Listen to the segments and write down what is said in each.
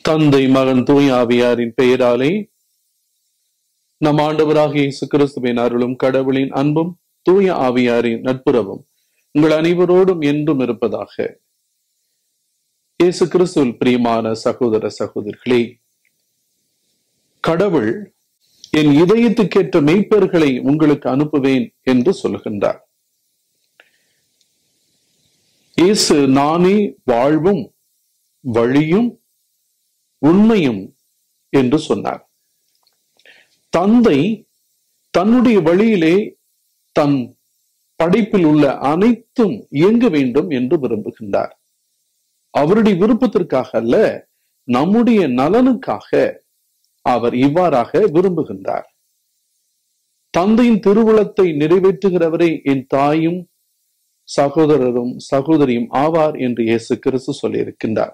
தந்தை மகன் தூய் ஆவியாரின் பெயராலே நம் ஆண்டவராக இயேசு கிறிஸ்துவின் அருளும் கடவுளின் அன்பும் தூய ஆவியாரின் நட்புறவும் உங்கள் அனைவரோடும் என்றும் இருப்பதாக இயேசு கிறிஸ்துவில் பிரியமான சகோதர சகோதரிகளே கடவுள் என் இதயத்துக்கேற்ற மெய்ப்பர்களை உங்களுக்கு அனுப்புவேன் என்று சொல்கின்றார் இயேசு நானே வாழ்வும் வழியும் உண்மையும் என்று சொன்னார் தந்தை தன்னுடைய வழியிலே தன் படைப்பில் உள்ள அனைத்தும் இயங்க வேண்டும் என்று விரும்புகின்றார் அவருடைய விருப்பத்திற்காக அல்ல நம்முடைய நலனுக்காக அவர் இவ்வாறாக விரும்புகின்றார் தந்தையின் திருவுளத்தை நிறைவேற்றுகிறவரே என் தாயும் சகோதரரும் சகோதரியும் ஆவார் என்று இயேசு கிறிஸ்து சொல்லியிருக்கின்றார்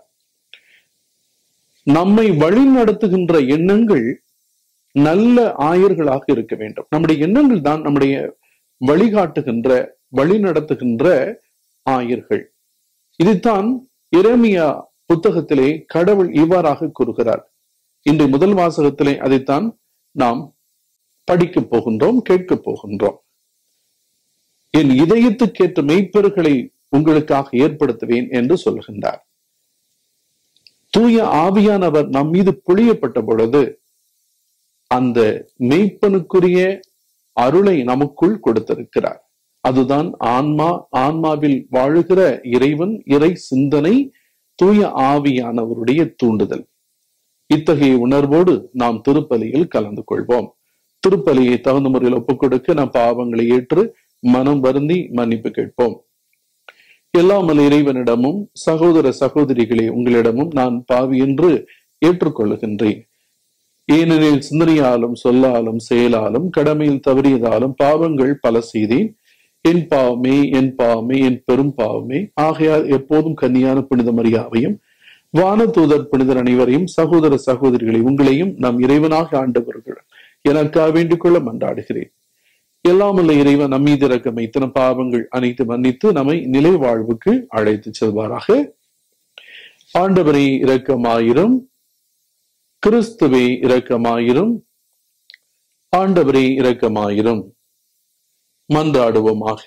நம்மை வழி நடத்துகின்ற எண்ணங்கள் நல்ல ஆயர்களாக இருக்க வேண்டும் நம்முடைய எண்ணங்கள் தான் நம்முடைய வழிகாட்டுகின்ற வழி நடத்துகின்ற ஆயர்கள் இதைத்தான் இரமியா புத்தகத்திலே கடவுள் இவ்வாறாக கூறுகிறார் இன்று முதல் வாசகத்திலே அதைத்தான் நாம் படிக்கப் போகின்றோம் கேட்கப் போகின்றோம் என் இதயத்துக்கேற்ற மெய்ப்பெருகளை உங்களுக்காக ஏற்படுத்துவேன் என்று சொல்கின்றார் தூய ஆவியானவர் நம் மீது பொழியப்பட்ட பொழுது அந்த மெய்ப்பனுக்குரிய அருளை நமக்குள் கொடுத்திருக்கிறார் அதுதான் ஆன்மா ஆன்மாவில் வாழுகிற இறைவன் இறை சிந்தனை தூய ஆவியானவருடைய தூண்டுதல் இத்தகைய உணர்வோடு நாம் திருப்பலியில் கலந்து கொள்வோம் திருப்பலியை தகுந்த முறையில் ஒப்புக் கொடுக்க நாம் பாவங்களை ஏற்று மனம் வருந்தி மன்னிப்பு கேட்போம் எல்லாமல் இறைவனிடமும் சகோதர சகோதரிகளே உங்களிடமும் நான் பாவி என்று ஏற்றுக்கொள்ளுகின்றேன் ஏனெனில் சிந்தனையாலும் சொல்லாலும் செயலாலும் கடமையில் தவறியதாலும் பாவங்கள் பல செய்தேன் என் பாவமே என் பாவமே என் பெரும் பாவமே ஆகையால் எப்போதும் கன்னியான புனித மரியாவையும் வான தூதர் புனிதர் அனைவரையும் சகோதர சகோதரிகளை உங்களையும் நம் இறைவனாக ஆண்டவர்கள் எனக்காக வேண்டிக் கொள்ள மன்றாடுகிறேன் எல்லாமல்ல இறைவன் நம் மீது இறக்கம் வைத்தன பாவங்கள் அனைத்து மன்னித்து நம்மை நிலை வாழ்வுக்கு அழைத்து செல்வாராக ஆண்டவரை இரக்கமாயிரும் கிறிஸ்துவே இரக்கமாயிரும் ஆண்டவரே இரக்கமாயிரும் மன்றாடுவோமாக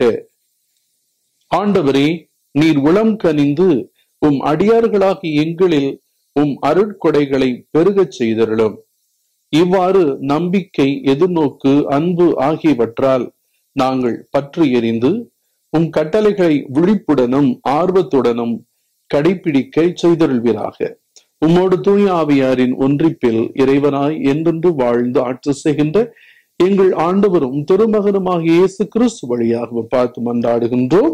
ஆண்டவரே நீர் உளம் கனிந்து உம் அடியார்களாகி எங்களில் உம் அருட்கொடைகளை பெருகச் செய்தருளும் இவ்வாறு நம்பிக்கை எதிர்நோக்கு அன்பு ஆகியவற்றால் நாங்கள் பற்று எறிந்து உம் கட்டளைகளை விழிப்புடனும் ஆர்வத்துடனும் கடைபிடிக்க செய்தருள்வீராக உம்மோடு தூய ஆவியாரின் ஒன்றிப்பில் இறைவனாய் என்றென்று வாழ்ந்து ஆட்சி செய்கின்ற எங்கள் ஆண்டவரும் திருமகனுமாக இயேசு கிறிஸ்து வழியாக பார்த்து மன்றாடுகின்றோம்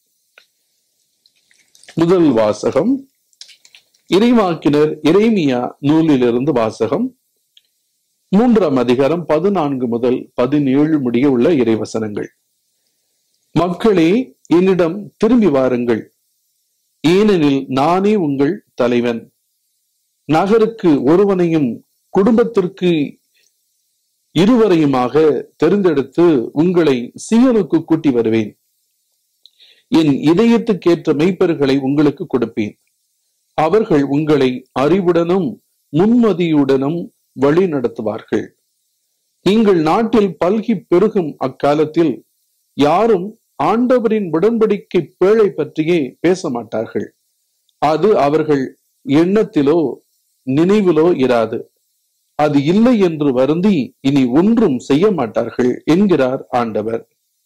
முதல் வாசகம் இறைவாக்கினர் இறைமியா நூலிலிருந்து வாசகம் மூன்றாம் அதிகாரம் பதினான்கு முதல் பதினேழு முடிய உள்ள இறைவசனங்கள் மக்களே என்னிடம் திரும்பி வாருங்கள் ஏனெனில் நானே உங்கள் தலைவன் நகருக்கு ஒருவனையும் குடும்பத்திற்கு இருவரையுமாக தெரிந்தெடுத்து உங்களை சீயனுக்கு கூட்டி வருவேன் என் இதயத்துக்கேற்ற மெய்ப்பர்களை உங்களுக்கு கொடுப்பேன் அவர்கள் உங்களை அறிவுடனும் முன்மதியுடனும் வழி நடத்துவார்கள் நீங்கள் நாட்டில் பல்கி பெருகும் அக்காலத்தில் யாரும் ஆண்டவரின் உடன்படிக்கை பேழை பற்றியே பேச மாட்டார்கள் அது அவர்கள் எண்ணத்திலோ நினைவிலோ இராது அது இல்லை என்று வருந்தி இனி ஒன்றும் செய்ய மாட்டார்கள் என்கிறார் ஆண்டவர்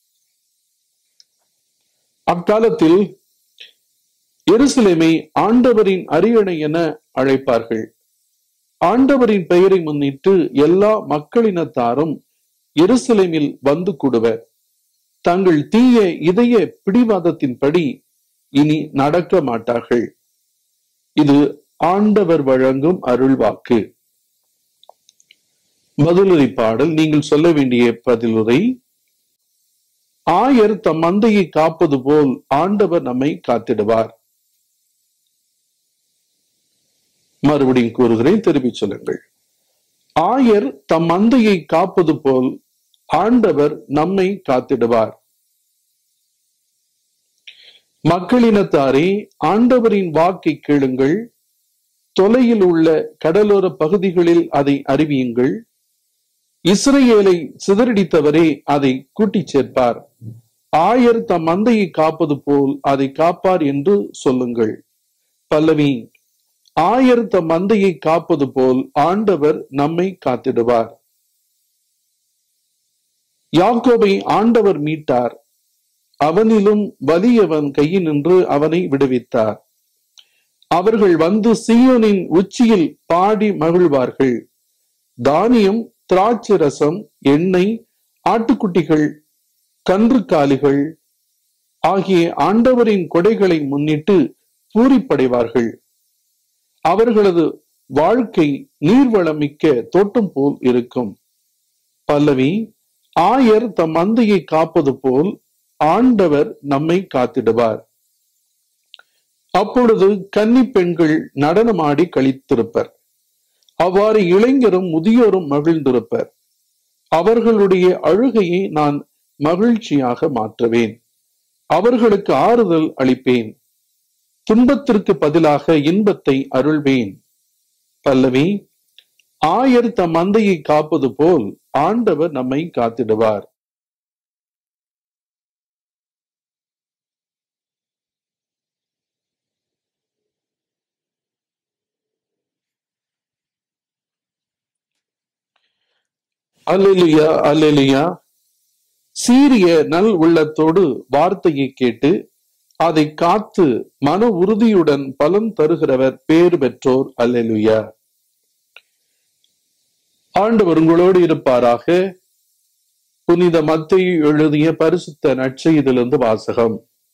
அக்காலத்தில் எருசலேமை ஆண்டவரின் அரியணை என அழைப்பார்கள் ஆண்டவரின் பெயரை முன்னிட்டு எல்லா மக்களினத்தாரும் எருசலேமில் வந்து கூடுவர் தங்கள் தீய இதய பிடிவாதத்தின்படி இனி நடக்க மாட்டார்கள் இது ஆண்டவர் வழங்கும் அருள்வாக்கு பதிலுரை பாடல் நீங்கள் சொல்ல வேண்டிய பதிலுரை ஆயர் தம் மந்தையை காப்பது போல் ஆண்டவர் நம்மை காத்திடுவார் மறுபடியும் கூறுகிறேன் திருப்பிச் சொல்லுங்கள் ஆயர் தம் மந்தையை காப்பது போல் ஆண்டவர் நம்மை காத்திடுவார் மக்களினத்தாரே ஆண்டவரின் வாக்கை கேளுங்கள் தொலையில் உள்ள கடலோர பகுதிகளில் அதை அறிவியுங்கள் இஸ்ரேலை சிதறடித்தவரே அதை கூட்டிச் சேர்ப்பார் ஆயர் தம் மந்தையை காப்பது போல் அதை காப்பார் என்று சொல்லுங்கள் பல்லவி ஆயர் தம் மந்தையை காப்பது போல் ஆண்டவர் நம்மை காத்திடுவார் யாக்கோபை ஆண்டவர் மீட்டார் அவனிலும் வலியவன் கையினின்று அவனை விடுவித்தார் அவர்கள் வந்து சீயோனின் உச்சியில் பாடி மகிழ்வார்கள் தானியம் திராட்சை ரசம் எண்ணெய் ஆட்டுக்குட்டிகள் கன்றுக்காலிகள் ஆகிய ஆண்டவரின் கொடைகளை முன்னிட்டு பூரிப்படைவார்கள் அவர்களது வாழ்க்கை நீர்வளமிக்க தோட்டம் போல் இருக்கும் பல்லவி ஆயர் தம் மந்தையை காப்பது போல் ஆண்டவர் நம்மை காத்திடுவார் அப்பொழுது கன்னி பெண்கள் நடனமாடி கழித்திருப்பர் அவ்வாறு இளைஞரும் முதியோரும் மகிழ்ந்திருப்பர் அவர்களுடைய அழுகையை நான் மகிழ்ச்சியாக மாற்றுவேன் அவர்களுக்கு ஆறுதல் அளிப்பேன் துன்பத்திற்கு பதிலாக இன்பத்தை அருள்வேன் பல்லவி ஆயர் தம் மந்தையை காப்பது போல் ஆண்டவர் நம்மை காத்திடுவார் அல்லேலுயா அல்லேலுயா சீரிய நல் உள்ளத்தோடு வார்த்தையை கேட்டு அதை காத்து மன உறுதியுடன் பலன் தருகிறவர் பேறு பெற்றோர் அல்லேலுயா ஆண்டவர் உங்களோடு இருப்பாராக புனித மத்தையை எழுதிய பரிசுத்த நற்செய்திலிருந்து வாசகம்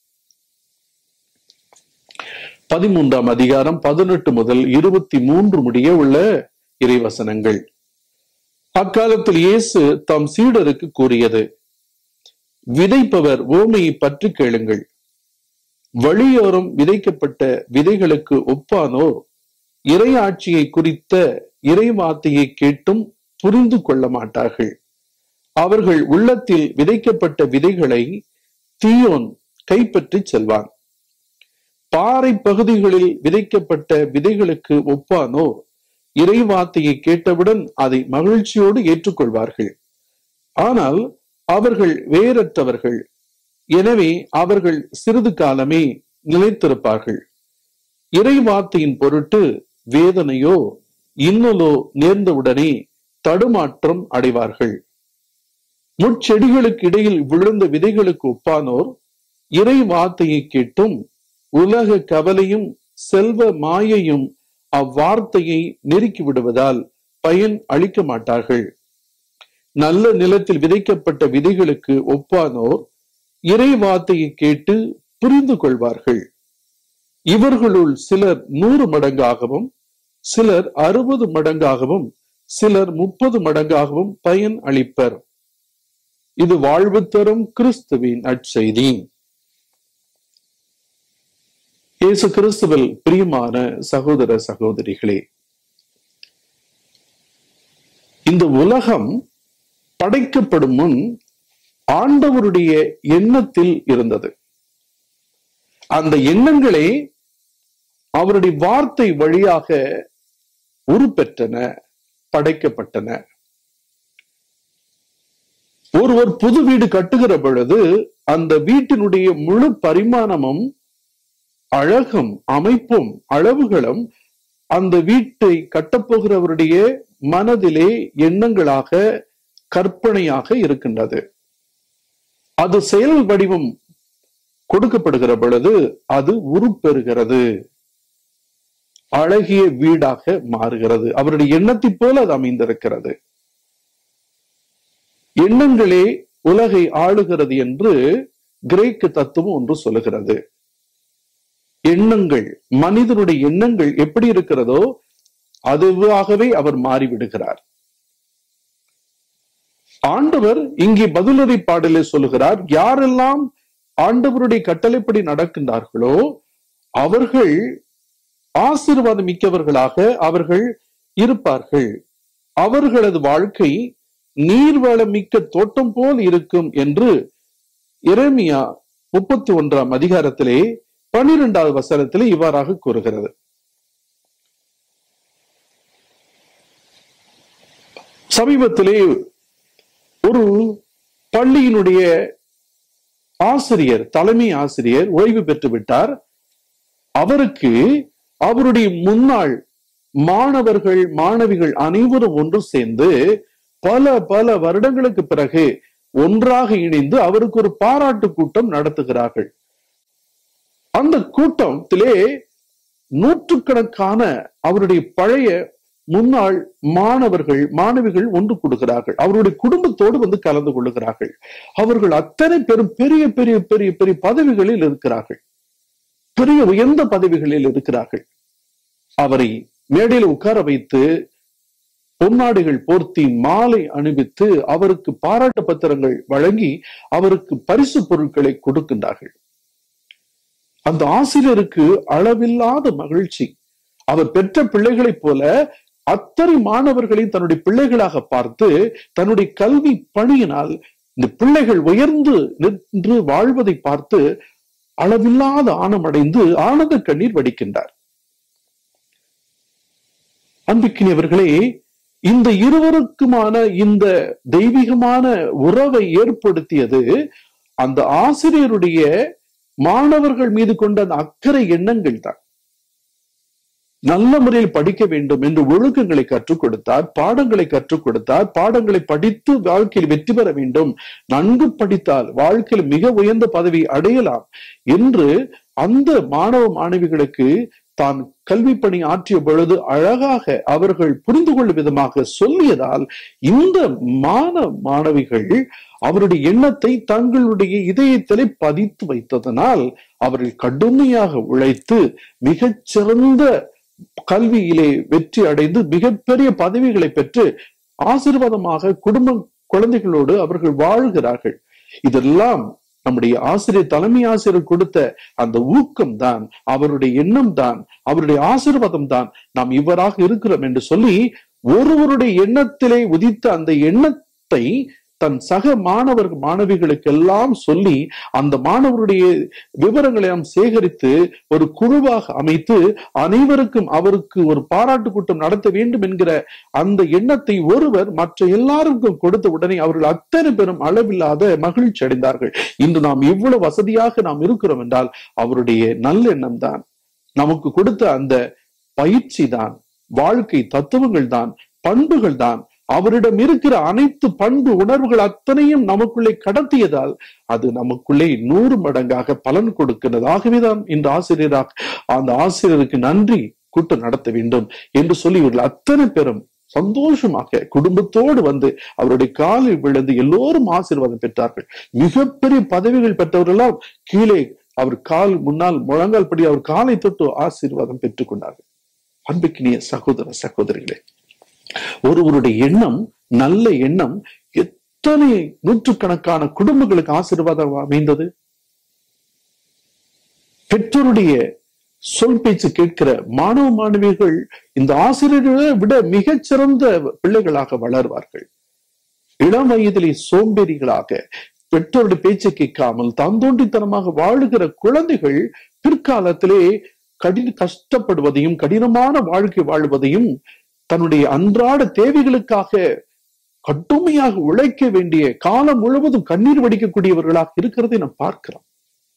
பதிமூன்றாம் அதிகாரம் பதினெட்டு முதல் இருபத்தி மூன்று முடிய உள்ள இறைவசனங்கள் அக்காலத்தில் இயேசு தம் சீடருக்கு கூறியது விதைப்பவர் ஓமையை பற்றி கேளுங்கள் வழியோரம் விதைக்கப்பட்ட விதைகளுக்கு ஒப்பானோர் இறையாட்சியை குறித்த இறைவார்த்தையை கேட்டும் புரிந்து கொள்ள மாட்டார்கள் அவர்கள் உள்ளத்தில் விதைக்கப்பட்ட விதைகளை தீயோன் கைப்பற்றி செல்வான் பாறை பகுதிகளில் விதைக்கப்பட்ட விதைகளுக்கு ஒப்பானோர் இறைவார்த்தையை கேட்டவுடன் அதை மகிழ்ச்சியோடு ஏற்றுக்கொள்வார்கள் ஆனால் அவர்கள் வேறற்றவர்கள் எனவே அவர்கள் சிறிது காலமே நிலைத்திருப்பார்கள் இறைவார்த்தையின் பொருட்டு வேதனையோ இன்னலோ நேர்ந்தவுடனே தடுமாற்றம் அடைவார்கள் முட்செடிகளுக்கு இடையில் விழுந்த விதைகளுக்கு ஒப்பானோர் இறை வார்த்தையை கேட்டும் உலக கவலையும் செல்வ மாயையும் அவ்வார்த்தையை நெருக்கி விடுவதால் பயன் அளிக்க மாட்டார்கள் நல்ல நிலத்தில் விதைக்கப்பட்ட விதைகளுக்கு ஒப்பானோர் இறை வார்த்தையை கேட்டு புரிந்து கொள்வார்கள் இவர்களுள் சிலர் நூறு மடங்காகவும் சிலர் அறுபது மடங்காகவும் சிலர் முப்பது மடங்காகவும் பயன் அளிப்பர் இது வாழ்வு தரும் கிறிஸ்துவின் அச்செய்தி இயேசு கிறிஸ்துவில் பிரியமான சகோதர சகோதரிகளே இந்த உலகம் படைக்கப்படும் முன் ஆண்டவருடைய எண்ணத்தில் இருந்தது அந்த எண்ணங்களே அவருடைய வார்த்தை வழியாக உருப்பெற்றன படைக்கப்பட்டன ஒருவர் புது வீடு கட்டுகிற பொழுது அந்த வீட்டினுடைய முழு பரிமாணமும் அழகும் அமைப்பும் அளவுகளும் அந்த வீட்டை கட்டப்போகிறவருடைய மனதிலே எண்ணங்களாக கற்பனையாக இருக்கின்றது அது செயல் வடிவம் கொடுக்கப்படுகிற பொழுது அது உருப்பெறுகிறது அழகிய வீடாக மாறுகிறது அவருடைய எண்ணத்தை போல அது அமைந்திருக்கிறது எண்ணங்களே உலகை ஆளுகிறது என்று கிரேக்கு தத்துவம் ஒன்று சொல்லுகிறது எண்ணங்கள் மனிதனுடைய எண்ணங்கள் எப்படி இருக்கிறதோ அதுவாகவே அவர் மாறிவிடுகிறார் ஆண்டவர் இங்கே பதிலுரை பாடலை சொல்லுகிறார் யாரெல்லாம் ஆண்டவருடைய கட்டளைப்படி நடக்கின்றார்களோ அவர்கள் ஆசீர்வாதம் மிக்கவர்களாக அவர்கள் இருப்பார்கள் அவர்களது வாழ்க்கை நீர்வளம் மிக்க தோட்டம் போல் இருக்கும் என்று இரேமியா முப்பத்தி ஒன்றாம் அதிகாரத்திலே பனிரெண்டாவது வசனத்திலே இவ்வாறாக கூறுகிறது சமீபத்திலே ஒரு பள்ளியினுடைய ஆசிரியர் தலைமை ஆசிரியர் ஓய்வு பெற்று விட்டார் அவருக்கு அவருடைய முன்னாள் மாணவர்கள் மாணவிகள் அனைவரும் ஒன்று சேர்ந்து பல பல வருடங்களுக்கு பிறகு ஒன்றாக இணைந்து அவருக்கு ஒரு பாராட்டு கூட்டம் நடத்துகிறார்கள் அந்த கூட்டத்திலே நூற்றுக்கணக்கான அவருடைய பழைய முன்னாள் மாணவர்கள் மாணவிகள் ஒன்று கொடுக்கிறார்கள் அவருடைய குடும்பத்தோடு வந்து கலந்து கொள்ளுகிறார்கள் அவர்கள் அத்தனை பெரும் பெரிய பெரிய பெரிய பெரிய பதவிகளில் இருக்கிறார்கள் பெரிய உயர்ந்த பதவிகளில் இருக்கிறார்கள் அவரை மேடையில் உட்கார வைத்து பொன்னாடைகள் போர்த்தி மாலை அணிவித்து அவருக்கு பாராட்டு பத்திரங்கள் வழங்கி அவருக்கு பரிசு பொருட்களை கொடுக்கின்றார்கள் அந்த ஆசிரியருக்கு அளவில்லாத மகிழ்ச்சி அவர் பெற்ற பிள்ளைகளைப் போல அத்தனை மாணவர்களையும் தன்னுடைய பிள்ளைகளாக பார்த்து தன்னுடைய கல்வி பணியினால் இந்த பிள்ளைகள் உயர்ந்து நின்று வாழ்வதை பார்த்து அளவில்லாத ஆணமடைந்து ஆனந்த கண்ணீர் வடிக்கின்றார் அன்புக்கினியவர்களே இந்த இருவருக்குமான இந்த தெய்வீகமான உறவை ஏற்படுத்தியது அந்த ஆசிரியருடைய மாணவர்கள் மீது கொண்ட அந்த அக்கறை எண்ணங்கள் தான் நல்ல முறையில் படிக்க வேண்டும் என்று ஒழுக்கங்களை கற்றுக் கொடுத்தார் பாடங்களை கற்றுக் கொடுத்தார் பாடங்களை படித்து வாழ்க்கையில் வெற்றி பெற வேண்டும் நன்கு படித்தால் வாழ்க்கையில் மிக உயர்ந்த பதவி அடையலாம் என்று அந்த மாணவ மாணவிகளுக்கு தான் கல்வி பணி ஆற்றிய பொழுது அழகாக அவர்கள் புரிந்து கொள்ளும் விதமாக சொல்லியதால் இந்த மாணவ மாணவிகள் அவருடைய எண்ணத்தை தங்களுடைய இதயத்திலே பதித்து வைத்ததனால் அவர்கள் கடுமையாக உழைத்து மிகச் சிறந்த கல்வியிலே வெற்றி அடைந்து மிகப்பெரிய பதவிகளை பெற்று ஆசீர்வாதமாக குடும்ப குழந்தைகளோடு அவர்கள் வாழ்கிறார்கள் இதெல்லாம் நம்முடைய ஆசிரியர் தலைமை ஆசிரியர் கொடுத்த அந்த ஊக்கம் தான் அவருடைய எண்ணம் தான் அவருடைய ஆசீர்வாதம் தான் நாம் இவ்வாறாக இருக்கிறோம் என்று சொல்லி ஒருவருடைய எண்ணத்திலே உதித்த அந்த எண்ணத்தை தன் சக மாணவர் மாணவிகளுக்கெல்லாம் சொல்லி அந்த மாணவருடைய விவரங்களை நாம் சேகரித்து ஒரு குழுவாக அமைத்து அனைவருக்கும் அவருக்கு ஒரு பாராட்டு கூட்டம் நடத்த வேண்டும் என்கிற அந்த எண்ணத்தை ஒருவர் மற்ற எல்லாருக்கும் கொடுத்த உடனே அவர்கள் அத்தனை பெரும் அளவில்லாத மகிழ்ச்சி அடைந்தார்கள் இன்று நாம் இவ்வளவு வசதியாக நாம் இருக்கிறோம் என்றால் அவருடைய நல்லெண்ணம் தான் நமக்கு கொடுத்த அந்த பயிற்சி தான் வாழ்க்கை தத்துவங்கள் தான் பண்புகள் தான் அவரிடம் இருக்கிற அனைத்து பண்பு உணர்வுகள் அத்தனையும் நமக்குள்ளே கடத்தியதால் அது நமக்குள்ளே நூறு மடங்காக பலன் கொடுக்கிறது ஆகவேதான் இந்த ஆசிரியராக அந்த ஆசிரியருக்கு நன்றி கூட்டம் நடத்த வேண்டும் என்று சொல்லி இவர்கள் அத்தனை பேரும் சந்தோஷமாக குடும்பத்தோடு வந்து அவருடைய காலில் விழுந்து எல்லோரும் ஆசீர்வாதம் பெற்றார்கள் மிகப்பெரிய பதவிகள் பெற்றவர்களெல்லாம் கீழே அவர் கால் முன்னால் முழங்கால் படி அவர் காலை தொட்டு ஆசீர்வாதம் பெற்றுக் கொண்டார்கள் அன்புக்கினிய சகோதர சகோதரிகளே ஒருவருடைய எண்ணம் நல்ல எண்ணம் எத்தனை நூற்றுக்கணக்கான குடும்பங்களுக்கு ஆசீர்வாதம் அமைந்தது பெற்றோருடைய சொல் பேச்சு கேட்கிற மாணவ மாணவிகள் இந்த ஆசிரியர்களை விட மிகச்சிறந்த பிள்ளைகளாக வளர்வார்கள் இளம் வயதிலே சோம்பேறிகளாக பெற்றோருடைய பேச்சை கேட்காமல் தந்தோண்டித்தனமாக வாழுகிற குழந்தைகள் பிற்காலத்திலே கடின கஷ்டப்படுவதையும் கடினமான வாழ்க்கை வாழ்வதையும் தன்னுடைய அன்றாட தேவைகளுக்காக கடுமையாக உழைக்க வேண்டிய காலம் முழுவதும் கண்ணீர் வடிக்கக்கூடியவர்களாக இருக்கிறதை நாம் பார்க்கிறோம்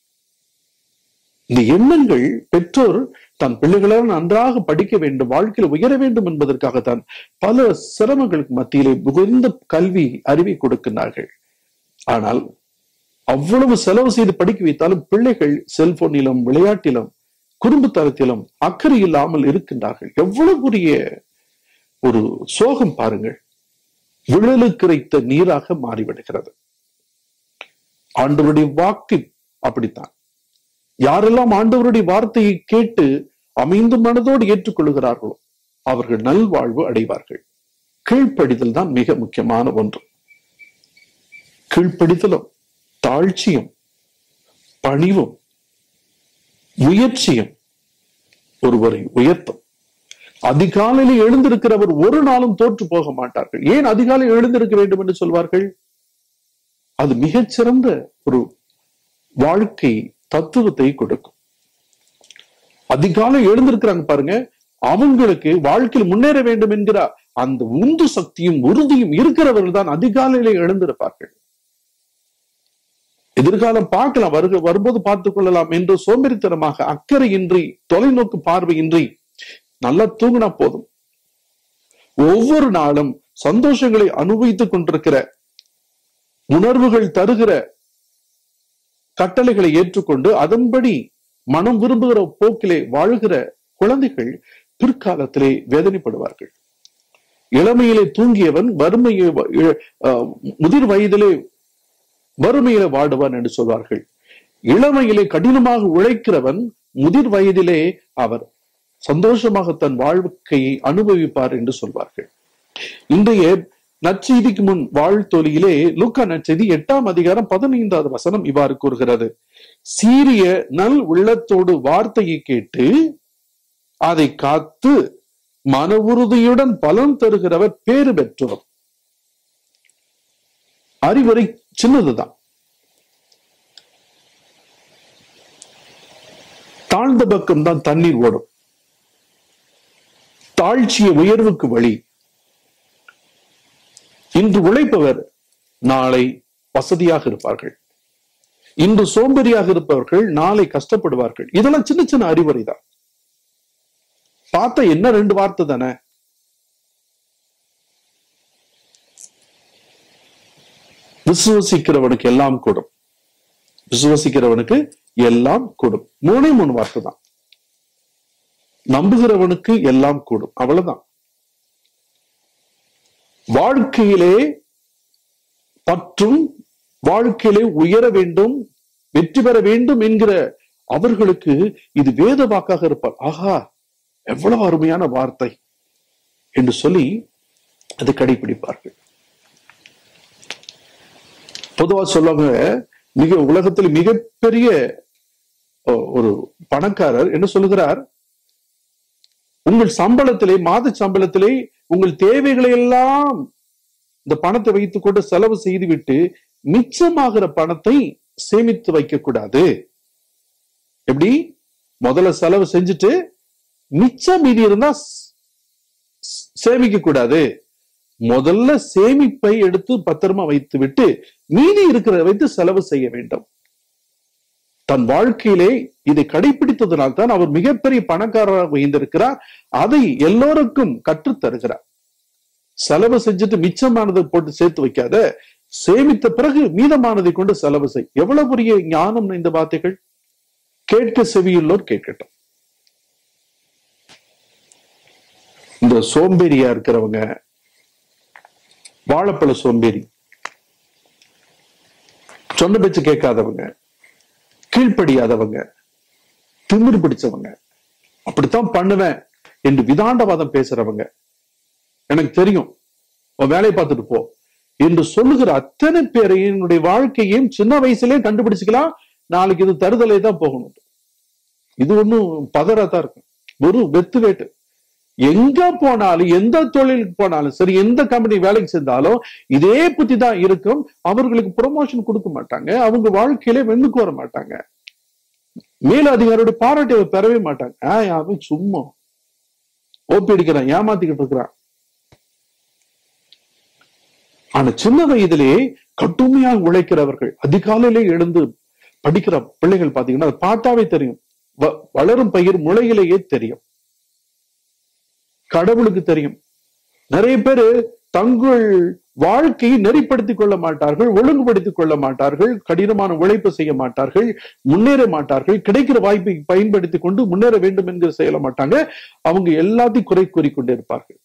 இந்த எண்ணங்கள் பெற்றோர் தன் பிள்ளைகளால் நன்றாக படிக்க வேண்டும் வாழ்க்கையில் உயர வேண்டும் என்பதற்காகத்தான் பல சிரமங்களுக்கு மத்தியிலே மிகுந்த கல்வி அறிவை கொடுக்கிறார்கள் ஆனால் அவ்வளவு செலவு செய்து படிக்க வைத்தாலும் பிள்ளைகள் செல்போனிலும் விளையாட்டிலும் குடும்பத்தரத்திலும் அக்கறை இல்லாமல் இருக்கின்றார்கள் எவ்வளவு பெரிய ஒரு சோகம் பாருங்கள் விழலுக்கிரைத்த நீராக மாறிவிடுகிறது ஆண்டவருடைய வாக்கு அப்படித்தான் யாரெல்லாம் ஆண்டவருடைய வார்த்தையை கேட்டு அமைந்த மனதோடு ஏற்றுக்கொள்கிறார்களோ அவர்கள் நல்வாழ்வு அடைவார்கள் கீழ்ப்படிதல் தான் மிக முக்கியமான ஒன்று கீழ்ப்படிதலும் தாழ்ச்சியும் பணிவும் முயற்சியும் ஒருவரை உயர்த்தும் அதிகாலையில் எழுந்திருக்கிறவர் ஒரு நாளும் தோற்று போக மாட்டார்கள் ஏன் அதிகாலை எழுந்திருக்க வேண்டும் என்று சொல்வார்கள் அது மிகச்சிறந்த ஒரு வாழ்க்கை தத்துவத்தை கொடுக்கும் அதிகாலை எழுந்திருக்கிறாங்க பாருங்க அவங்களுக்கு வாழ்க்கையில் முன்னேற வேண்டும் என்கிற அந்த உந்து சக்தியும் உறுதியும் இருக்கிறவர்கள் தான் அதிகாலையிலே எழுந்திருப்பார்கள் எதிர்காலம் பார்க்கலாம் வருக வரும்போது பார்த்துக் கொள்ளலாம் என்று சோம்பேறித்தனமாக அக்கறையின்றி தொலைநோக்கு பார்வையின்றி நல்லா தூங்கினா போதும் ஒவ்வொரு நாளும் சந்தோஷங்களை அனுபவித்துக் கொண்டிருக்கிற உணர்வுகள் தருகிற கட்டளைகளை ஏற்றுக்கொண்டு அதன்படி மனம் விரும்புகிற போக்கிலே வாழ்கிற குழந்தைகள் பிற்காலத்திலே வேதனைப்படுவார்கள் இளமையிலே தூங்கியவன் வறுமையை வ- இ- அஹ், முதிர் வயதிலே வறுமையில வாடுவான் என்று சொல்வார்கள் இளமையிலே கடினமாக உழைக்கிறவன் முதிர் வயதிலே அவர் சந்தோஷமாக தன் வாழ்க்கையை அனுபவிப்பார் என்று சொல்வார்கள் இன்றைய நற்செய்திக்கு முன் வாழ்த்தொலியிலே லூக்கா நற்செய்தி எட்டாம் அதிகாரம் பதினைந்தாவது வசனம் இவ்வாறு கூறுகிறது சீரிய நல் உள்ளத்தோடு வார்த்தையை கேட்டு அதை காத்து மன உறுதியுடன் பலன் தருகிறவர் பேறு பெற்றோர் அறிவுரை சின்னதுதான் தாழ்ந்த பக்கம் தான் தண்ணீர் ஓடும் தாழ்ச்சிய உயர்வுக்கு வழி இன்று உழைப்பவர் நாளை வசதியாக இருப்பார்கள் இன்று சோம்பேறியாக இருப்பவர்கள் நாளை கஷ்டப்படுவார்கள் இதெல்லாம் சின்ன சின்ன அறிவுரை தான் பார்த்தா என்ன ரெண்டு வார்த்தை தானே விசுவசிக்கிறவனுக்கு எல்லாம் கூடும் விசுவசிக்கிறவனுக்கு எல்லாம் கூடும் மூணே மூணு வார்த்தை தான் நம்புகிறவனுக்கு எல்லாம் கூடும் அவ்வளவுதான் வாழ்க்கையிலே பற்றும் வாழ்க்கையிலே உயர வேண்டும் வெற்றி பெற வேண்டும் என்கிற அவர்களுக்கு இது வேத வாக்காக இருப்பார் ஆஹா எவ்வளவு அருமையான வார்த்தை என்று சொல்லி அதை கடைபிடிப்பார்கள் பொதுவா சொல்லுவாங்க மிக உலகத்தில் மிகப்பெரிய ஓ, ஒரு பணக்காரர் என்ன சொல்லுகிறார் உங்கள் சம்பளத்திலே மாத சம்பளத்திலே உங்கள் தேவைகளை எல்லாம் இந்த பணத்தை வைத்துக் கொண்டு செலவு செய்துவிட்டு மிச்சமாகிற பணத்தை சேமித்து வைக்க கூடாது எப்படி முதல்ல செலவு செஞ்சுட்டு மிச்சம் மீதி இருந்தா ஸ்- சேமிக்க கூடாது முதல்ல சேமிப்பை எடுத்து பத்திரமா வைத்து விட்டு மீதி இருக்கிறத வைத்து செலவு செய்ய வேண்டும் தன் வாழ்க்கையிலே இதை கடைபிடித்ததனால் தான் அவர் மிகப்பெரிய பணக்காரராக உயர்ந்திருக்கிறார் அதை எல்லோருக்கும் கற்றுத் தருகிறார் செலவு செஞ்சுட்டு மிச்சமானதை போட்டு சேர்த்து வைக்காத சேமித்த பிறகு மீதமானதை கொண்டு செலவு செய் எவ்வளவு பெரிய ஞானம் இந்த வார்த்தைகள் கேட்க செவியுள்ளோர் கேட்கட்டும் இந்த சோம்பேறியா இருக்கிறவங்க வாழைப்பழ சோம்பேறி சொன்ன பேச்சு கேட்காதவங்க கீழ்ப்படியாதவங்க திமிரு பிடிச்சவங்க அப்படித்தான் பண்ணுவேன் என்று விதாண்டவாதம் பேசுறவங்க எனக்கு தெரியும் உன் வேலையை பார்த்துட்டு போ என்று சொல்லுகிற அத்தனை பேரையும் என்னுடைய வாழ்க்கையையும் சின்ன வயசுலயே கண்டுபிடிச்சுக்கலாம் நாளைக்கு இது தருதலை தான் போகணும் இது ஒண்ணும் பதறாதான் இருக்கும் ஒரு வெத்து வேட்டு எங்க போனாலும் எந்த தொழிலுக்கு போனாலும் சரி எந்த கம்பெனி வேலைக்கு சேர்ந்தாலும் இதே புத்தி தான் இருக்கும் அவர்களுக்கு ப்ரொமோஷன் கொடுக்க மாட்டாங்க அவங்க வாழ்க்கையில வெண்ணுக்கு வர மாட்டாங்க மேல அதிகாரியோட பாராட்டை அவர் பெறவே மாட்டாங்க ஆஹ் அவன் சும்மா ஓப்பி அடிக்கிறான் ஏமாத்திக்கிட்டு இருக்கிறான் ஆனா சின்ன வயதிலேயே கடுமையாக உழைக்கிறவர்கள் அதிகாலையிலே எழுந்து படிக்கிற பிள்ளைகள் பாத்தீங்கன்னா அது பார்த்தாவே தெரியும் வ- வளரும் பயிர் முளையிலேயே தெரியும் கடவுளுக்கு தெரியும் நிறைய பேரு தங்கள் வாழ்க்கையை நெறிப்படுத்திக் கொள்ள மாட்டார்கள் ஒழுங்குபடுத்திக் கொள்ள மாட்டார்கள் கடினமான உழைப்பு செய்ய மாட்டார்கள் முன்னேற மாட்டார்கள் கிடைக்கிற வாய்ப்பை பயன்படுத்திக் கொண்டு முன்னேற வேண்டும் என்று செய்ய மாட்டாங்க அவங்க எல்லாத்தையும் குறை கூறிக்கொண்டே இருப்பார்கள்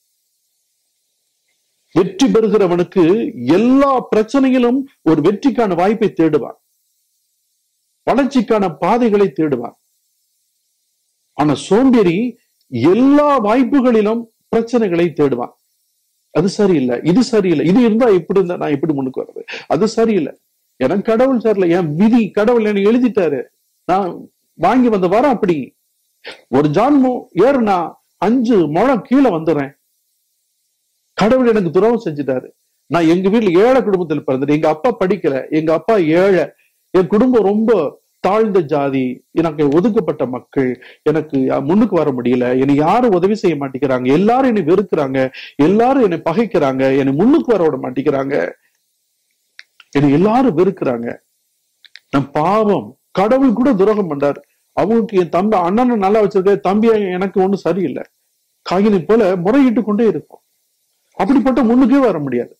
வெற்றி பெறுகிறவனுக்கு எல்லா பிரச்சனையிலும் ஒரு வெற்றிக்கான வாய்ப்பை தேடுவான் வளர்ச்சிக்கான பாதைகளை தேடுவான் ஆனா சோம்பேறி எல்லா வாய்ப்புகளிலும் பிரச்சனைகளை தேடுவான் அது சரியில்லை இது சரியில்லை இது இருந்தா இப்படி இருந்தா நான் எப்படி முன்னுக்கு வர்றது அது சரியில்லை எனக்கு கடவுள் சரியில்லை என் விதி கடவுள் எனக்கு எழுதிட்டாரு நான் வாங்கி வந்த வரம் அப்படி ஒரு ஜான்மம் ஏறுனா அஞ்சு முழம் கீழே வந்துடுறேன் கடவுள் எனக்கு துரோகம் செஞ்சுட்டாரு நான் எங்க வீட்டுல ஏழை குடும்பத்தில் பிறந்தேன் எங்க அப்பா படிக்கல எங்க அப்பா ஏழை என் குடும்பம் ரொம்ப தாழ்ந்த ஜாதி எனக்கு ஒதுக்கப்பட்ட மக்கள் எனக்கு யா- முன்னுக்கு வர முடியல என்னை யாரும் உதவி செய்ய மாட்டேங்கிறாங்க எல்லாரும் என்னை வெறுக்கிறாங்க எல்லாரும் என்னை பகைக்கிறாங்க என்னை முன்னுக்கு வர விட மாட்டேங்கிறாங்க என்னை எல்லாரும் வெறுக்கிறாங்க நான் பாவம் கடவுள் கூட துரோகம் பண்றார் அவங்களுக்கு என் தம்பி அண்ணனை நல்லா வச்சிருக்க தம்பி எனக்கு ஒண்ணும் சரியில்லை காகினி போல முறையிட்டு கொண்டே இருக்கும் அப்படிப்பட்ட முன்னுக்கே வர முடியாது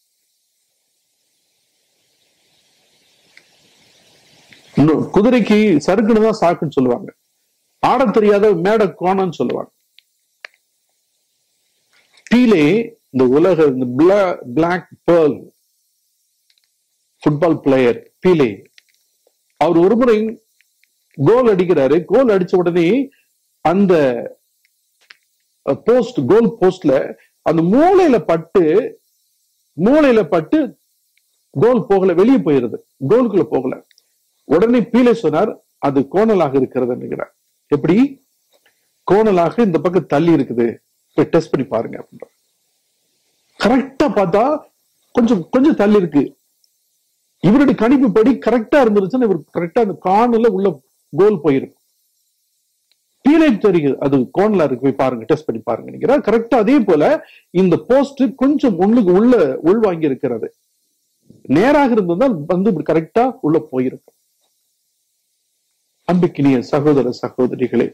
இன்னும் குதிரைக்கு சறுக்குன்னு தான் சாக்குன்னு சொல்லுவாங்க ஆடத் தெரியாத மேட கோணம்னு சொல்லுவாங்க பீலே இந்த உலக இந்த black pearl football player Pele அவர் ஒரு முறை கோல் அடிக்கிறாரு கோல் அடிச்ச உடனே அந்த போஸ்ட் கோல் போஸ்ட்ல அந்த மூளையில பட்டு மூளையில பட்டு கோல் போகல வெளியே போயிருது கோலுக்குள்ள போகல உடனே பீலே சொன்னார் அது கோணலாக இருக்கிறது நினைக்கிறார் எப்படி கோணலாக இந்த பக்கம் தள்ளி இருக்குது போய் டெஸ்ட் பண்ணி பாருங்க அப்படின்ற கரெக்டா பார்த்தா கொஞ்சம் கொஞ்சம் தள்ளி இருக்கு இவருடைய கணிப்பு படி கரெக்டா இருந்துருச்சுன்னா இவர் கரெக்டா அந்த காணுல உள்ள கோல் போயிருக்கு பீலே தெரியுது அது கோணலா இருக்கு போய் பாருங்க டெஸ்ட் பண்ணி பாருங்க நினைக்கிறா கரெக்டா அதே போல இந்த போஸ்ட் கொஞ்சம் உள்ளுக்கு உள்ள உள்வாங்கி இருக்கிறது நேராக இருந்திருந்தால் வந்து இப்படி கரெக்டா உள்ள போயிருக்கும் அன்புக்கினிய சகோதர சகோதரிகளே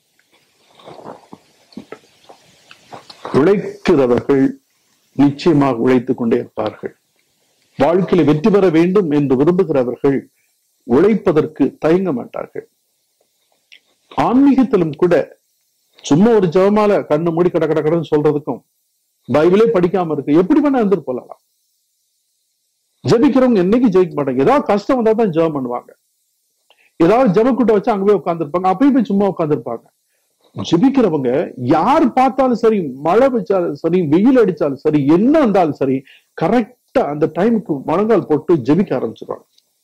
உழைக்கிறவர்கள் நிச்சயமாக உழைத்துக் கொண்டே இருப்பார்கள் வாழ்க்கையில வெற்றி பெற வேண்டும் என்று விரும்புகிறவர்கள் உழைப்பதற்கு தயங்க மாட்டார்கள் ஆன்மீகத்திலும் கூட சும்மா ஒரு ஜெபமால கண்ணு மூடி கட கட கடன்னு சொல்றதுக்கும் பைபிளே படிக்காம இருக்கு எப்படி வேணா இருந்துட்டு போலாம் ஜெபிக்கிறவங்க என்னைக்கு ஜெயிக்க மாட்டாங்க ஏதாவது கஷ்டம் வந்தா தான் ஜெபம் பண்ணுவாங்க ஏதாவது ஜெபக்கூட்ட வச்சு அங்க போய் உட்காந்துருப்பாங்க அப்பயும் போய் சும்மா உட்காந்துருப்பாங்க ஜெபிக்கிறவங்க யார் பார்த்தாலும் சரி மழை வச்சாலும் சரி வெயில் அடிச்சாலும் சரி என்ன இருந்தாலும் சரி கரெக்டா அந்த டைமுக்கு முழங்கால் போட்டு ஜெபிக்க ஆரம்பிச்சிருவாங்க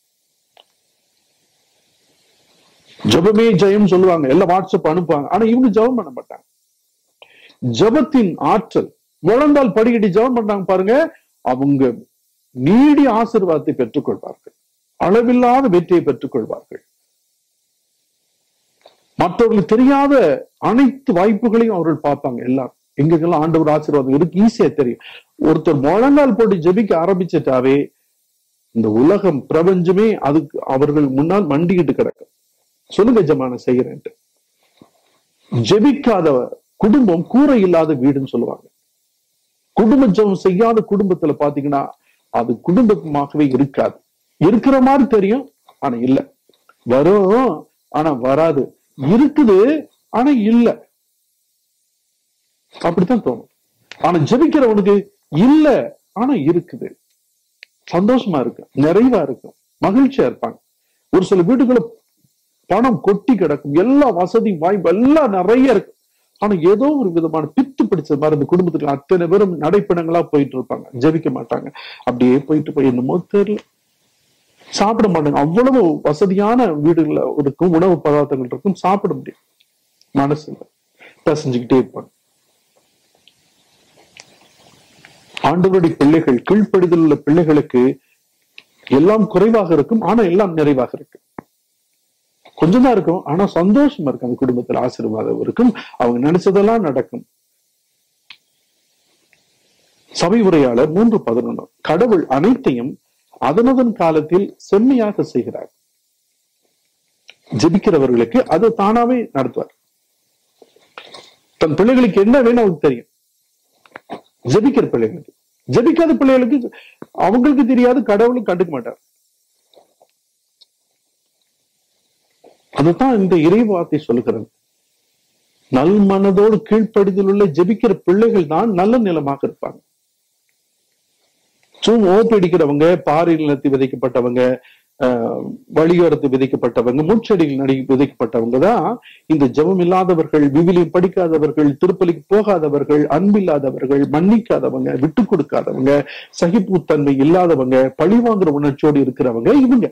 ஜெபமே ஜெயம் சொல்லுவாங்க எல்லாம் வாட்ஸ்அப் அனுப்புவாங்க ஆனா இவங்க ஜெபம் பண்ண மாட்டாங்க ஜெபத்தின் ஆற்றல் முழந்தால் படிக்கட்டி ஜெபம் பண்றாங்க பாருங்க அவங்க நீடிய ஆசீர்வாதத்தை பெற்றுக்கொள்வார்கள் அளவில்லாத வெற்றியை பெற்றுக்கொள்வார்கள் மற்றவர்களுக்கு தெரியாத அனைத்து வாய்ப்புகளையும் அவர்கள் பார்ப்பாங்க எல்லாரும் எங்கெங்கெல்லாம் ஆண்டவர் ஆசீர்வாதம் இருக்கு ஈஸியா தெரியும் ஒருத்தர் முழங்கால் போட்டு ஜெபிக்க ஆரம்பிச்சிட்டாவே இந்த உலகம் பிரபஞ்சமே அதுக்கு அவர்கள் முன்னால் மண்டிக்கிட்டு கிடக்கும் சொல்லுங்க ஜமான செய்யறேன்ட்டு ஜெபிக்காத குடும்பம் கூரை இல்லாத வீடுன்னு சொல்லுவாங்க குடும்ப ஜெபம் செய்யாத குடும்பத்துல பாத்தீங்கன்னா அது குடும்பமாகவே இருக்காது இருக்கிற மாதிரி தெரியும் ஆனா இல்ல வரும் ஆனா வராது இருக்குது ஆனா இல்ல அப்படித்தான் தோணும் ஆனா ஜெபிக்கிறவனுக்கு இல்ல ஆனா இருக்குது சந்தோஷமா இருக்கு நிறைவா இருக்கும் மகிழ்ச்சியா இருப்பாங்க ஒரு சில வீடுகள பணம் கொட்டி கிடக்கும் எல்லா வசதி வாய்ப்பு எல்லாம் நிறைய இருக்கு ஆனா ஏதோ ஒரு விதமான பித்து பிடிச்ச மாதிரி இந்த குடும்பத்துக்கு அத்தனை பேரும் நடைப்பணங்களா போயிட்டு இருப்பாங்க ஜெபிக்க மாட்டாங்க அப்படியே போயிட்டு போய் என்னமோ தெரியல சாப்பிட மாட்டாங்க அவ்வளவு வசதியான வீடுகள்ல இருக்கும் உணவு பதார்த்தங்கள் இருக்கும் சாப்பிட முடியும் மனசு இல்லை பிசைஞ்சுக்கிட்டே இருப்பாங்க ஆண்டவருடைய பிள்ளைகள் கீழ்ப்படிதல் உள்ள பிள்ளைகளுக்கு எல்லாம் குறைவாக இருக்கும் ஆனா எல்லாம் நிறைவாக இருக்கு கொஞ்சம் தான் இருக்கும் ஆனா சந்தோஷமா இருக்கும் அந்த குடும்பத்தில் ஆசீர்வாதம் இருக்கும் அவங்க நினைச்சதெல்லாம் நடக்கும் சபை உரையாளர் மூன்று பதினொன்று கடவுள் அனைத்தையும் அதனதன் காலத்தில் செம்மையாக செய்கிறார் ஜெபிக்கிறவர்களுக்கு அது தானாவே நடத்துவார் தன் பிள்ளைகளுக்கு என்ன வேணும் அவருக்கு தெரியும் ஜெபிக்கிற பிள்ளைகளுக்கு ஜெபிக்காத பிள்ளைகளுக்கு அவங்களுக்கு தெரியாது கடவுளும் கண்டுக்க மாட்டார் அதுதான் இந்த இறைவார்த்தை சொல்லுகிறது நல் மனதோடு கீழ்ப்படிதல் உள்ள ஜெபிக்கிற பிள்ளைகள் தான் நல்ல நிலமாக இருப்பாங்க சும் ஓப்பு அடிக்கிறவங்க பாறை நிலத்தில் விதைக்கப்பட்டவங்க ஆஹ், வழியோரத்து விதைக்கப்பட்டவங்க முச்செடியில் நடி விதைக்கப்பட்டவங்க தான் இந்த ஜெபம் இல்லாதவர்கள் விவிலியம் படிக்காதவர்கள் திருப்பலிக்கு போகாதவர்கள் அன்பில்லாதவர்கள் மன்னிக்காதவங்க விட்டு கொடுக்காதவங்க சகிப்புத்தன்மை இல்லாதவங்க பழி வாங்குற உணர்ச்சியோடு இருக்கிறவங்க இவங்க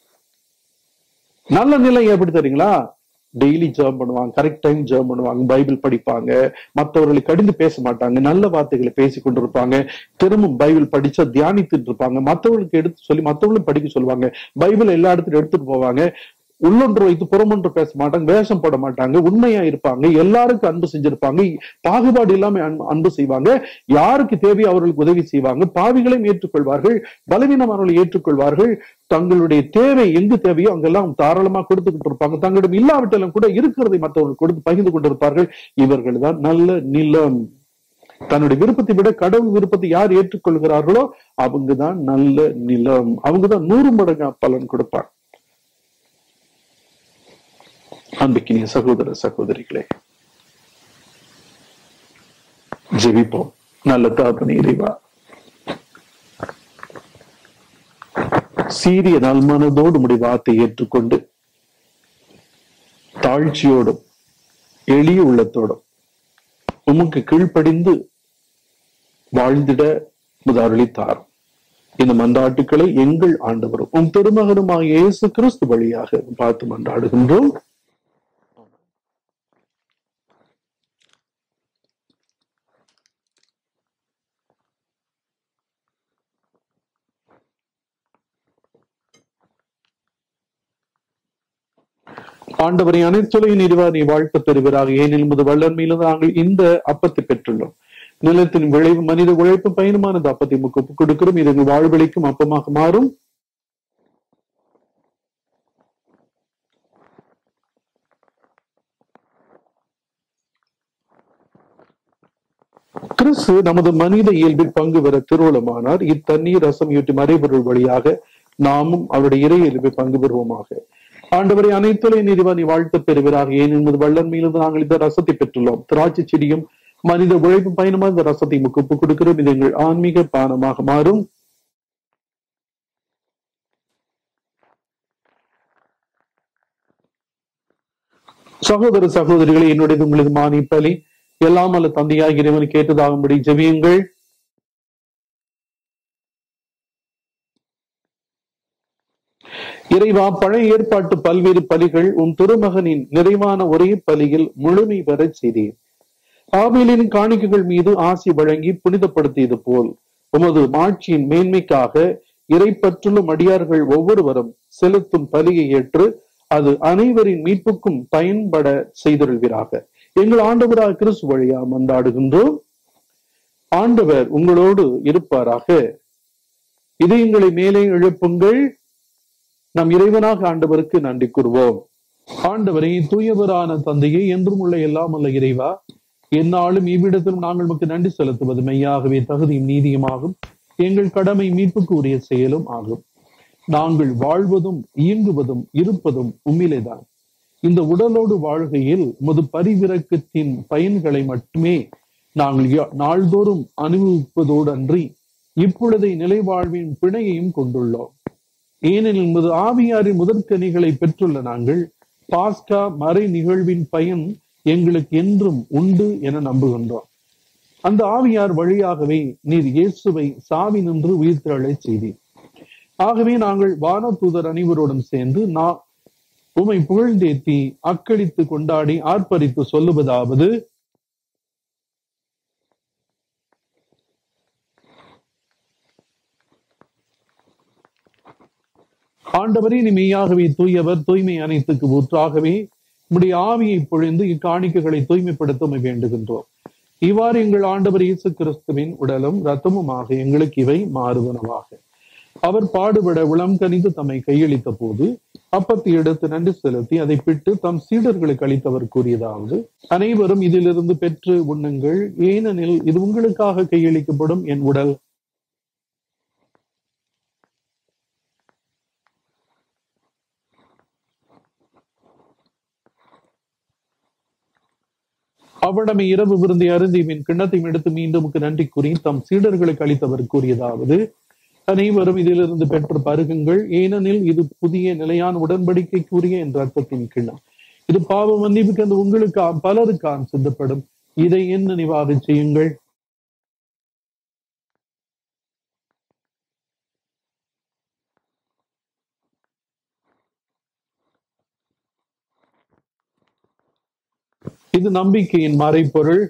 நல்ல நிலை எப்படி தெரியுங்களா டெய்லி ஜெபம் பண்ணுவாங்க கரெக்ட் டைம் ஜெபம் பண்ணுவாங்க பைபிள் படிப்பாங்க மற்றவர்களை கடிந்து பேச மாட்டாங்க நல்ல வார்த்தைகளை பேசி கொண்டிருப்பாங்க தினமும் பைபிள் படிச்சா தியானித்துட்டு இருப்பாங்க மற்றவர்களுக்கு எடுத்து சொல்லி மற்றவங்களும் படிக்க சொல்லுவாங்க பைபிள் எல்லா இடத்துலயும் எடுத்துட்டு போவாங்க உள்ளொன்று வைத்து புறமொன்று பேச மாட்டாங்க வேஷம் போட மாட்டாங்க உண்மையா இருப்பாங்க எல்லாருக்கும் அன்பு செஞ்சிருப்பாங்க பாகுபாடு இல்லாம அன்பு- அன்பு செய்வாங்க யாருக்கு தேவையோ அவர்களுக்கு உதவி செய்வாங்க பாவிகளையும் ஏற்றுக்கொள்வார்கள் பலவீனமானவர்களை ஏற்றுக்கொள்வார்கள் தங்களுடைய தேவை எங்கு தேவையோ அங்கெல்லாம் தாராளமா கொடுத்துக்கிட்டு இருப்பாங்க தங்களிடம் இல்லாவிட்டாலும் கூட இருக்கிறதை மற்றவர்கள் கொடுத்து பகிர்ந்து கொண்டிருப்பார்கள் இவர்கள் தான் நல்ல நிலம் தன்னுடைய விருப்பத்தை விட கடவுள் விருப்பத்தை யார் ஏற்றுக்கொள்கிறார்களோ அவங்கதான் நல்ல நிலம் அவங்கதான் நூறு மடங்கு பலன் கொடுப்பார் அன்பிக்கினிய சகோதர சகோதரிகளே ஜெபிப்போம் நல்ல தாப்பனே இறைவா சீரிய நல்மனதோடு உடைய வார்த்தை ஏற்றுக்கொண்டு தாழ்ச்சியோடும் எளிய உள்ளத்தோடும் உமக்கு கீழ்ப்படிந்து வாழ்ந்திட முதாரளித்தார் இந்த மன்றாட்டுக்களை எங்கள் ஆண்டவரும் உம் திருமகனுமாக இயேசு கிறிஸ்து வழியாக பார்த்து மன்றாடுகின்றோம் ஆண்டவரை அனைத்துலையும் நிறுவார் நீ வாழ்த்து பெறுவராக ஏனெனில் முது வல்லன்மையிலிருந்து நாங்கள் இந்த அப்பத்தை பெற்றுள்ளோம் நிலத்தின் விளைவு மனித உழைப்பு பயனுமானது அப்பத்தை முக்கு ஒப்புக் கொடுக்கிறோம் இது எங்கள் வாழ்வழிக்கும் அப்பமாக மாறும் கிறிஸ்து நமது மனித இயல்பில் பங்கு பெற திருவுளமானார் இத்தண்ணீர் ரசம் ஈட்டி மறைபொருள் வழியாக நாமும் அவருடைய இறை இயல்பில் பங்கு பெறுவோமாக ஆண்டவரை அனைத்துலை நீதிவா நீ வாழ்த்து பெறுவராக ஏன் என்பது வல்லன்மையிலிருந்து நாங்கள் இந்த ரசத்தை பெற்றுள்ளோம் திராட்சை செடியும் மனித உழைப்பு பயணமாக இந்த ரசத்தை முக்குப்பு கொடுக்கிறோம் இது எங்கள் ஆன்மீக பானமாக மாறும் சகோதர சகோதரிகளை என்னுடைய உங்களது மானி பலி எல்லாம் அல்ல தந்தையாக இறைவன் கேட்டதாகும்படி ஜெபியுங்கள் இறைவா பழைய ஏற்பாட்டு பல்வேறு பலிகள் உன் திருமகனின் நிறைவான ஒரே பலியில் முழுமை பெறச் செய்தேன் ஆபேலின் காணிக்கைகள் மீது ஆசி வழங்கி புனிதப்படுத்தியது போல் உமது மாட்சியின் மேன்மைக்காக இறைப்பற்றுள்ள அடியார்கள் ஒவ்வொருவரும் செலுத்தும் பலியை ஏற்று அது அனைவரின் மீட்புக்கும் பயன்பட செய்தருள்வீராக எங்கள் ஆண்டவராக கிறிஸ்து வழியா மன்றாடுகின்றோம் ஆண்டவர் உங்களோடு இருப்பாராக இதயங்களை மேலே எழுப்புங்கள் நம் இறைவனாக ஆண்டவருக்கு நன்றி கூறுவோம் ஆண்டவரை தூயவரான தந்தையை என்றும் உள்ள எல்லாம் அல்ல இறைவா எந்நாளும் இவ்விடத்திலும் நாங்கள் நமக்கு நன்றி செலுத்துவது மெய்யாகவே தகுதியும் நீதியுமாகும் எங்கள் கடமை மீட்புக்கு உரிய செயலும் ஆகும் நாங்கள் வாழ்வதும் இயங்குவதும் இருப்பதும் உம்மிலேதான் இந்த உடலோடு வாழ்கையில் முது பரிவிறக்கத்தின் பயன்களை மட்டுமே நாங்கள் யா- நாள்தோறும் அனுபவிப்பதோடு அன்றி இப்பொழுதை நிலைவாழ்வின் பிணையையும் கொண்டுள்ளோம் ஏனெனில் முது ஆவியாரின் முதற்கனிகளை பெற்றுள்ள நாங்கள் பாஸ்கா மறை நிகழ்வின் பயன் எங்களுக்கு என்றும் உண்டு என நம்புகின்றோம் அந்த ஆவியார் வழியாகவே நீர் இயேசுவை சாவி நின்று உயிர்த்தெழச் செய்தீர் ஆகவே நாங்கள் வானதூதர் அனைவரோடும் சேர்ந்து நான் உமை புகழ்ந்தேத்தி அக்களித்து கொண்டாடி ஆர்ப்பரித்து சொல்லுவதாவது ஆண்டவரே நீ மெய்யாகவே தூயவர் தூய்மை அனைத்துக்கு ஊற்றாகவே உம்முடைய ஆவியை பொழிந்து இக்காணிக்கைகளை தூய்மைப்படுத்த உம்மை வேண்டுகின்றோம் இவ்வாறு எங்கள் ஆண்டவர் இயேசு கிறிஸ்துவின் உடலும் இரத்தமுமாக எங்களுக்கு இவை மாறுவனவாக அவர் பாடுபட உளம் கனிந்து தம்மை கையளித்த போது அப்பத்தை எடுத்து நன்றி செலுத்தி அதை பிட்டு தம் சீடர்களுக்கு அளித்தவர் கூறியதாவது அனைவரும் இதிலிருந்து பெற்று உண்ணுங்கள் ஏனெனில் இது உங்களுக்காக கையளிக்கப்படும் என் உடல் அவனமை இரவு விருந்தை அருந்தி பின் கிண்ணத்தையும் எடுத்து மீண்டும் உமக்கு நன்றி கூறி தம் சீடர்களுக்கு அளித்தவர் கூறியதாவது அனைவரும் இதிலிருந்து பெற்று பருகுங்கள் ஏனெனில் இது புதிய நிலையான உடன்படிக்கைக்குரிய என்ற அர்த்தத்தின் கிண்ணம் இது பாவ மன்னிப்புக்கு அந்த உங்களுக்கு பலருக்கான் சிந்தப்படும் இதை என் நினைவாக செய்யுங்கள் இது நம்பிக்கையின் மறைப்பொருள்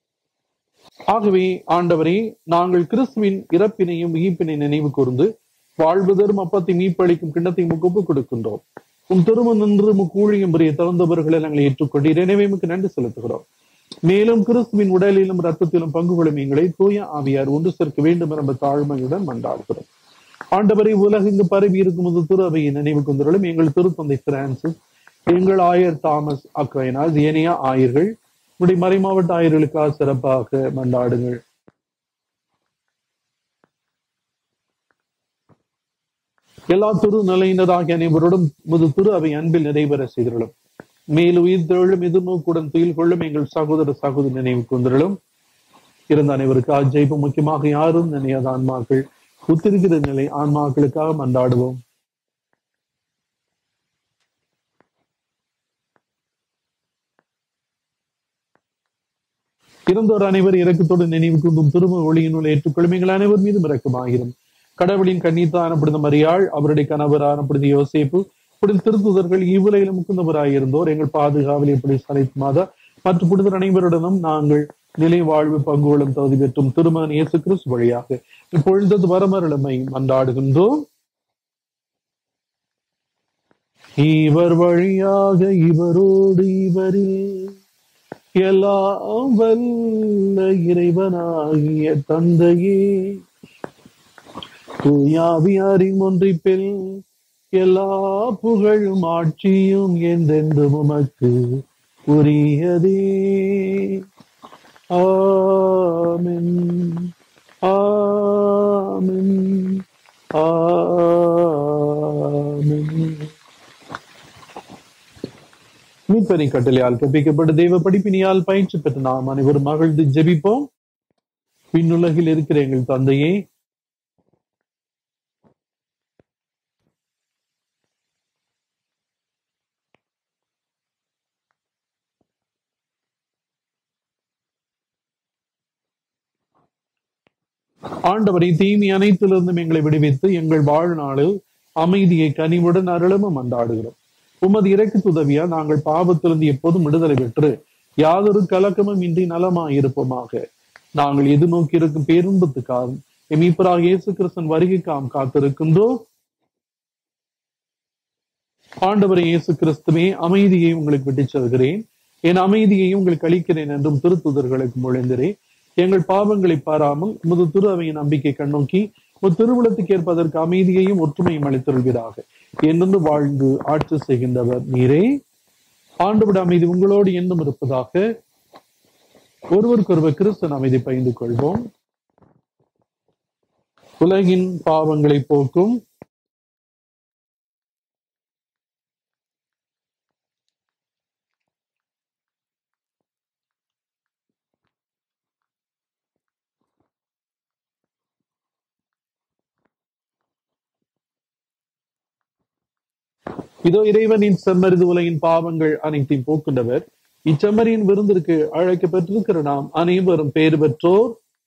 ஆகவே ஆண்டவரே நாங்கள் கிறிஸ்துவின் இறப்பினையும் உயிர்ப்பினை நினைவு கூர்ந்து வாழ்வு தரும் அப்பத்தை மீப்பளிக்கும் கிண்ணத்தை முகப்பு கொடுக்கின்றோம் உம் திருமணம் நின்று முக்கூழியும் புரிய திறந்தவர்களை நாங்கள் ஏற்றுக்கொண்டு எனவே உமக்கு நன்றி செலுத்துகிறோம் மேலும் கிறிஸ்துவின் உடலிலும் ரத்தத்திலும் பங்கு கொள்ளும் எங்களை தூய ஆவியார் ஒன்று சேர்க்க வேண்டும் என்ற தாழ்மையுடன் மன்றாடுகிறோம் ஆண்டவரை உலகெங்கு பரவி இருக்கும் ஒரு திரு அவையின் நினைவு கொண்டுகளும் எங்கள் திருத்தந்தை பிரான்சிஸ் எங்கள் ஆயர் தாமஸ் அக்ரைனாஸ் ஏனைய ஆயர்கள் இப்படி மறைமாவட்ட ஆயர்களுக்காக சிறப்பாக மன்றாடுங்கள் எல்லா திரு நிலையினராகிய அனைவரோடும் முது திரு அவை அன்பில் நிறைவேற செய்திருளும் மேலும் உயிர் திரளும் எதிர்நோக்குடன் துயில் கொள்ளும் எங்கள் சகோதர சகோதரி நினைவு கொண்டிருளும் இருந்த அனைவருக்கு அஜய்பு முக்கியமாக யாரும் நினையாத ஆன்மாக்கள் புத்திருக்கிற நிலை ஆன்மாக்களுக்காக மன்றாடுவோம் இறந்தோர் அனைவர் இறக்கத்தோடு நினைவு கூந்தும் திரும்ப ஒளியினுள் ஏற்றுக்கொள்ளும் எங்கள் அனைவர் மீதும் இறக்கமாகிறோம் கடவுளின் கண்ணீர் ஆனப்படுந்த மரியாள் அவருடைய கணவர் ஆனப்படுந்த யோசேப்பு இப்படி திருத்துதர்கள் இவ்வுலையிலும் முக்குந்தவராயிருந்தோர் எங்கள் பாதுகாவல் எப்படி சலைத் மாதா மற்ற புனிதர் அனைவருடனும் நாங்கள் நிலை வாழ்வு பங்குகளும் தகுதி பெற்றும் திருமகன் இயேசு கிறிஸ்து வழியாக இப்பொழுது வரமருளமை மன்றாடுகின்றோம் இவர் வழியாக இவரோடு இவரில் எல்லாம் வல்ல இறைவனாகிய தந்தையே தூயாவியாரின் ஒன்றிப்பில் எல்லா புகழும் ஆட்சியும் என்றென்றும் உமக்கு உரியதே ஆமென் ஆமென் ஆமென் மீட்பனை கட்டளையால் கற்பிக்கப்பட்ட தெய்வ படிப்பினியால் பயிற்சி பெற்ற நாம் அனைவரும் மகிழ்ந்து ஜெபிப்போம் விண்ணுலகில் இருக்கிற எங்கள் தந்தையே ஆண்டவரை தீமை அனைத்திலிருந்தும் எங்களை விடுவித்து எங்கள் வாழ்நாளில் அமைதியை கனிவுடன் அருளமும் மன்றாடுகிறோம் உமது இறக்கு உதவியா நாங்கள் பாவத்திலிருந்து எப்போதும் விடுதலை பெற்று யாதொரு கலக்கமும் இன்றி நலமாயிருப்போமாக நாங்கள் எதிர்நோக்கி இருக்கும் பேரும்பத்துக்காக எமீப்பராக இயேசு கிறிஸ்தன் வருகைக்காம் காத்திருக்கின்றோம் ஆண்டவரை இயேசு கிறிஸ்துவே அமைதியை உங்களுக்கு விட்டுச் செல்கிறேன் என் அமைதியை உங்களுக்கு அளிக்கிறேன் என்றும் திருத்துதர்களுக்கு முழைந்திரேன் எங்கள் பாவங்களை பாராமல் முது திரு அவையின் நம்பிக்கை கண்ணோக்கி ஒரு திருவிழத்துக்கு ஏற்பதற்கு அமைதியையும் ஒற்றுமையும் அளித்தருள்வீராக என்னென்று வாழ்ந்து ஆட்சி செய்கின்றவர் நீரே ஆண்டுவிட அமைதி உங்களோடு என்னும் இருப்பதாக ஒருவருக்கொருவர் கிறிஸ்தன் அமைதி பகிர்ந்து கொள்வோம் உலகின் பாவங்களை போக்கும் இதோ இறைவனின் செம்மறிது உலகின் பாவங்கள் அனைத்தையும் போக்குண்டவர் இச்செம்மறியின் விருந்திற்கு அழைக்கப்பட்டிருக்கிற நாம் அனைவரும் பேறு பெற்றோர்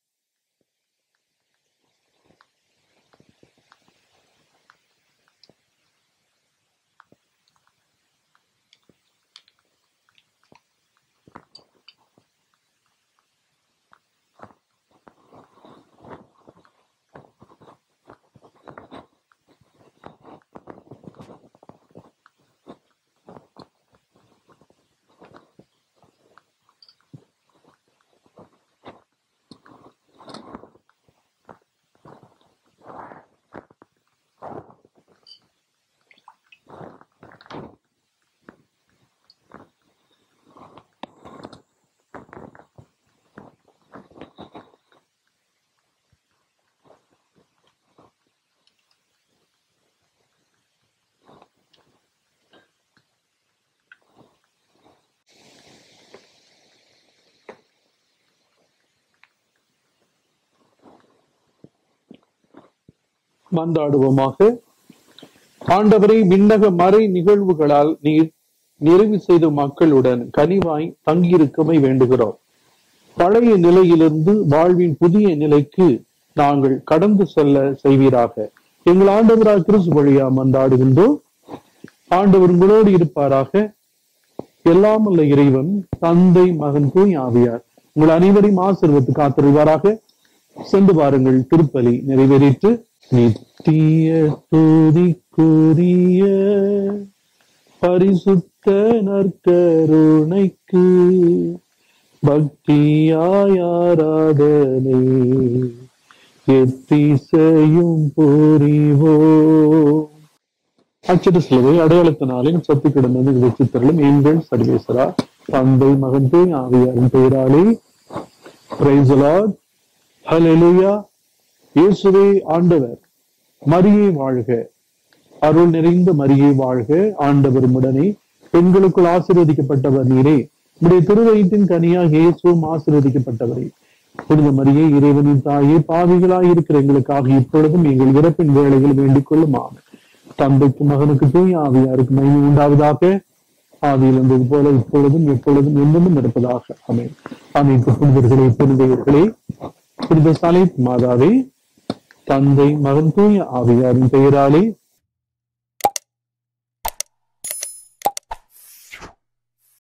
மன்றாடுவோமாக ஆண்டவரை விண்ணக மறை நிகழ்வுகளால் நீர் நிறைவு செய்த மக்களுடன் கனிவாய் தங்கியிருக்கமை வேண்டுகிறோம் பழைய நிலையிலிருந்து வாழ்வின் புதிய நிலைக்கு நாங்கள் கடந்து செல்ல செய்வீராக எங்கள் ஆண்டவராக கிறிஸ்து வழியா மன்றாடுகின்றோம் ஆண்டவர் உங்களோடு இருப்பாராக எல்லாமல்ல இறைவன் தந்தை மகன் தூய் ஆவியார் உங்கள் அனைவரையும் ஆசிர்வத்து காத்திருவாராக சென்று வாருங்கள் திருப்பலி நிறைவேறிற்று நித்திய துதிக்குரிய பரிசுத்த நற்கருணைக்கு பக்தியாய் ஆராதனை எத்திசையும் புரிவோம் அச்சட சிலுவை அடையாளத்தினாலே சத்து கிடந்தது வெற்றித்தரலும் எங்கள் சர்வேஸ்வரா தந்தை மகன் தூய் ஆவியாரின் பெயராலே பிரைஸ் லார்ட் ஹalleluya இயேசுவே ஆண்டவர் மரியே வாழ்க அருள் நிறைந்த மரியே வாழ்க ஆண்டவர் உடனே பெண்களுக்குள் ஆசீர்வதிக்கப்பட்டவர் நீரே உடைய திருவயிற்றின் கனியாக இயேசுவும் ஆசீர்வதிக்கப்பட்டவரே புனித மரியே இறைவனின் தாயே பாவிகளாய் இருக்கிற எங்களுக்காக இப்பொழுதும் எங்கள் இறப்பின் வேலைகள் வேண்டிக் கொள்ளும் ஆமென். தந்தைக்கு மகனுக்கு தூய் ஆவியாருக்கு மகிமை உண்டாவதாக ஆவியில் இருந்தது போல இப்பொழுதும் எப்பொழுதும் என்னென்னும் இருப்பதாக அமேன் அனைத்து புனிதர்களே புனிதையர்களே புனித சாலை மாதாவே தந்தை மகன் தூய ஆவியாரின் பெயராலே